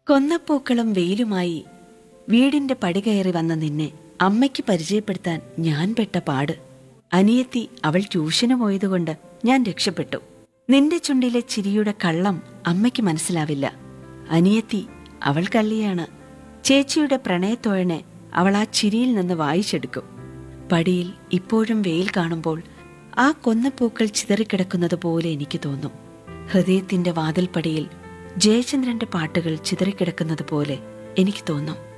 കൊന്നപ്പൂക്കളും വെയിലുമായി വീടിന്റെ പടി കയറി വന്ന നിന്നെ അമ്മയ്ക്ക് പരിചയപ്പെടുത്താൻ ഞാൻ പെട്ട പാട് അനിയത്തി അവൾ ട്യൂഷന് പോയതുകൊണ്ട് ഞാൻ രക്ഷപ്പെട്ടു നിന്റെ ചുണ്ടിലെ ചിരിയുടെ കള്ളം അമ്മയ്ക്ക് മനസ്സിലാവില്ല അനിയത്തി അവൾ കള്ളിയാണ് ചേച്ചിയുടെ പ്രണയത്തോഴനെ അവൾ ആ ചിരിയിൽ നിന്ന് വായിച്ചെടുക്കും പടിയിൽ ഇപ്പോഴും വെയിൽ കാണുമ്പോൾ ആ കൊന്നപ്പൂക്കൾ ചിതറിക്കിടക്കുന്നത് പോലെ എനിക്ക് തോന്നും ഹൃദയത്തിന്റെ വാതിൽപ്പടിയിൽ ജയചന്ദ്രന്റെ പാട്ടുകൾ ചിതറിക്കിടക്കുന്നത് പോലെ എനിക്ക് തോന്നും